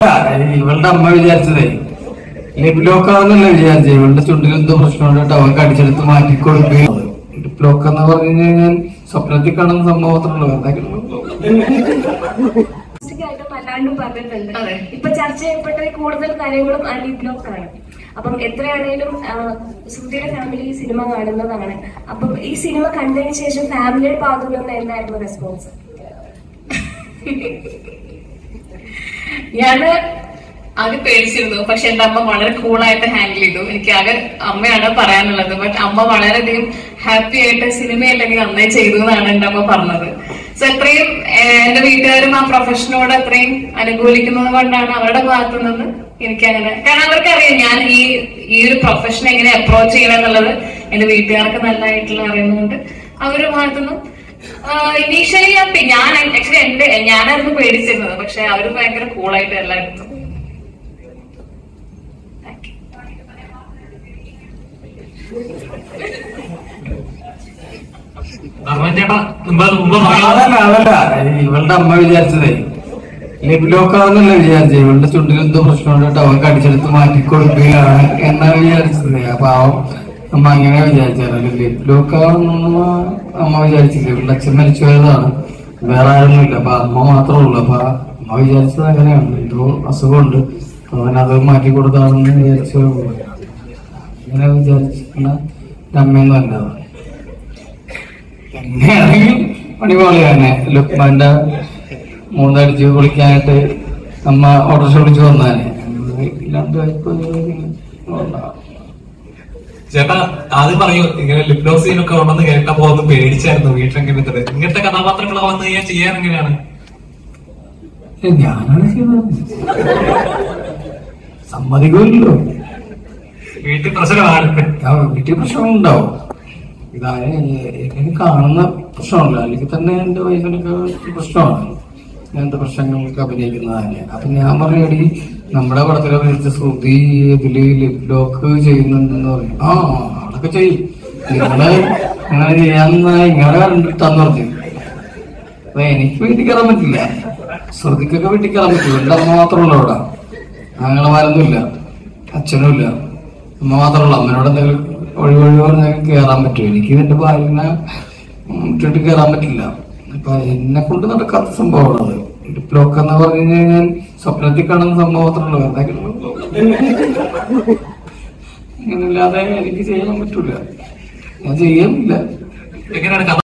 ഇവളുടെ അമ്മ വിചാരിച്ചതേ lip lock ആവുന്നല്ല വിചാരിച്ചത് ഇവളുടെ ചുണ്ടിൽ എന്തോ പ്രശ്നമുണ്ട് അവൾക്ക് അടിച്ചെടുത്ത് മാറ്റി കൊടുക്കുകയാണ് ലിപ് ലോക്ക് എന്ന് പറഞ്ഞു കഴിഞ്ഞാൽ സ്വപ്നത്തിൽ കാണുന്ന സംഭവത്തിലുള്ള ആയിട്ടും അല്ലാണ്ടും പറഞ്ഞിട്ടുണ്ട് ഇപ്പൊ ചർച്ച ചെയ്യപ്പെട്ട കൂടുതൽ കാര്യങ്ങളും ആ ലിപ് ലോക്ക് ആണ് അപ്പം എത്രയാണേലും ആ, ശ്രുതിയുടെ ഫാമിലി ഈ സിനിമ കാണുന്നതാണ് അപ്പം ഈ സിനിമ കണ്ടതിന് ശേഷം ഫാമിലിയുടെ ഭാഗത്തു നിന്ന് എന്തായിരുന്നു റെസ്പോൺസ് ഞാന് ആകെ പേടിച്ചിരുന്നു പക്ഷെ എന്റെ അമ്മ വളരെ കൂളായിട്ട് ഹാൻഡിൽ ചെയ്തു എനിക്ക് ആകെ അമ്മയാണ് പറയാനുള്ളത് ബട്ട് അമ്മ വളരെയധികം ഹാപ്പി ആയിട്ട് സിനിമയില്ലെങ്കിൽ നന്നായി ചെയ്തു എന്നാണ് എന്റെ അമ്മ പറഞ്ഞത് സോ അത്രയും ഏഹ്, എന്റെ വീട്ടുകാരും ആ പ്രൊഫഷനോട് അത്രയും അനുകൂലിക്കുന്നത് കൊണ്ടാണ് അവരുടെ ഭാഗത്തു നിന്ന് എനിക്കങ്ങനെ കാരണം അവർക്കറിയാം ഞാൻ ഈ ഈ ഒരു പ്രൊഫഷൻ എങ്ങനെ അപ്രോച്ച് ചെയ്യണം എന്നുള്ളത് എന്റെ വീട്ടുകാർക്ക് നല്ലതായിട്ടുള്ള അറിയുന്നതുകൊണ്ട് അവരുടെ ഭാഗത്തുനിന്നും ഇനീഷ്യലി ഞാൻ പേ- ഞാൻ ആക്ച്വലി എന്റെ ഞാനായിരുന്നു പേടിച്ചിരുന്നത് പക്ഷെ അവര് ഭയങ്കര കൂളായിട്ട് എല്ലാം എടുത്തു Thank you. ധർമ്മൻ ചേട്ടാ മുമ്പ് മുമ്പ് പറഞ്ഞു അതല്ല അതല്ല ഇവളുടെ അമ്മ വിചാരിച്ചതേ ലിപ് ലോക്ക് ആവുന്നല്ല വിചാരിച്ചത് ഇവളുടെ ചുണ്ടിൽ എന്തോ പ്രശ്നമുണ്ട് അവൾക്ക് അടിച്ചെടുത്ത് മാറ്റി കൊടുക്കുകയാണ് എന്നാണ് വിചാരിച്ചത് അപ്പൊ ആ അമ്മ അങ്ങനെ വിചാരിച്ചത് ലിപ് ലോക്ക് ആവുന്ന അമ്മ വിചാരിച്ചില്ല ഇവളുടെ അച്ഛൻ മരിച്ചു പോയതാണ് വേറെ ആരൊന്നുമില്ല അപ്പൊ അമ്മ മാത്രമേ ഉള്ളൂ അപ്പൊ ആ അമ്മ വിചാരിച്ചത് അങ്ങനെയാണ് എന്തോ അസുഖമുണ്ട് അപ്പൊ അവനത് മാറ്റി കൊടുത്താണെന്ന് വിചാരിച്ചു അങ്ങനെ വിചാരിച്ചിട്ടുള്ള അമ്മയൊന്നും അല്ല അത്. എങ്ങനെയാണെങ്കിൽ അടിപൊളി തന്നെ ലുക്മാന്റെ മൂന്നടിച്ച് കുളിക്കാനായിട്ട് അമ്മ ഓട്ടോറിക്ഷ വിളിച്ച് വന്നാനെ ഇല്ലാണ്ട് ഇപ്പൊ ഉണ്ടാവും. ചേട്ടാ ആദ്യം പറയൂ ഇങ്ങനെ ലിപ്ലോസ് സീനൊക്കെ ഉണ്ടെന്ന് കേട്ടപ്പോ ഒന്ന് പേടിച്ചായിരുന്നു വീട്ടിലെങ്ങനെ ഇത് ഇങ്ങനത്തെ കഥാപാത്രങ്ങളൊക്കെ വന്നു കഴിഞ്ഞാൽ ചെയ്യാൻ എങ്ങനെയാണ് ഏ, ഞാനാണ് ചെയ്തത് സമ്മതിക്കുമല്ലോ വീട്ടിൽ പ്രശ്നമാണ് ആ, വീട്ടിൽ പ്രശ്നങ്ങളുണ്ടാവും ഇതാ എങ്ങനെ കാണുന്ന പ്രശ്നമല്ല അല്ലെങ്കിൽ തന്നെ എന്റെ വൈഫിനൊക്കെ പ്രശ്നമാണ് അങ്ങനത്തെ പ്രശ്നങ്ങൾക്ക് അഭിനയിക്കുന്നതാണ് അപ്പൊ ഞാൻ പറയടി നമ്മുടെ പടത്തിൽ അഭിനയിച്ച ശ്രുതി ഇതില് ലിപ് ലോക്ക് ചെയ്യുന്നുണ്ടെന്ന് പറയും ആ അതൊക്കെ ചെയ്യും നിങ്ങള് അങ്ങനെ ചെയ്യാന്ന് ഇങ്ങനെ കണ്ടിട്ടാന്ന് പറഞ്ഞു അപ്പൊ എനിക്ക് വീട്ടിൽ കയറാൻ പറ്റില്ല ശ്രുതിക്കൊക്കെ വീട്ടിൽ കയറാൻ പറ്റില്ല എന്റെ അമ്മ മാത്രമല്ല അവിടെ ആങ്ങളമാരൊന്നുമില്ല അച്ഛനും ഇല്ല അമ്മ മാത്രമല്ല അമ്മനോട് എന്തെങ്കിലും ഒഴിവൊഴി പറഞ്ഞാൽ കയറാൻ പറ്റും എനിക്ക് എന്റെ ഭാര്യനെ ഇട്ടിട്ട് കയറാൻ പറ്റില്ല അപ്പൊ എന്നെ കൊണ്ട് നടക്കാത്ത സംഭവമാണ് അത് ലിപ്ലോക്ക് എന്ന് പറഞ്ഞു കഴിഞ്ഞാൽ സ്വപ്നത്തിൽ കാണുന്ന സംഭവത്തിലുള്ള അങ്ങനെയല്ലാതെ എനിക്ക് ചെയ്യാൻ പറ്റൂല ഞാൻ ചെയ്യാമില്ല എങ്ങനെയാണ് കഥ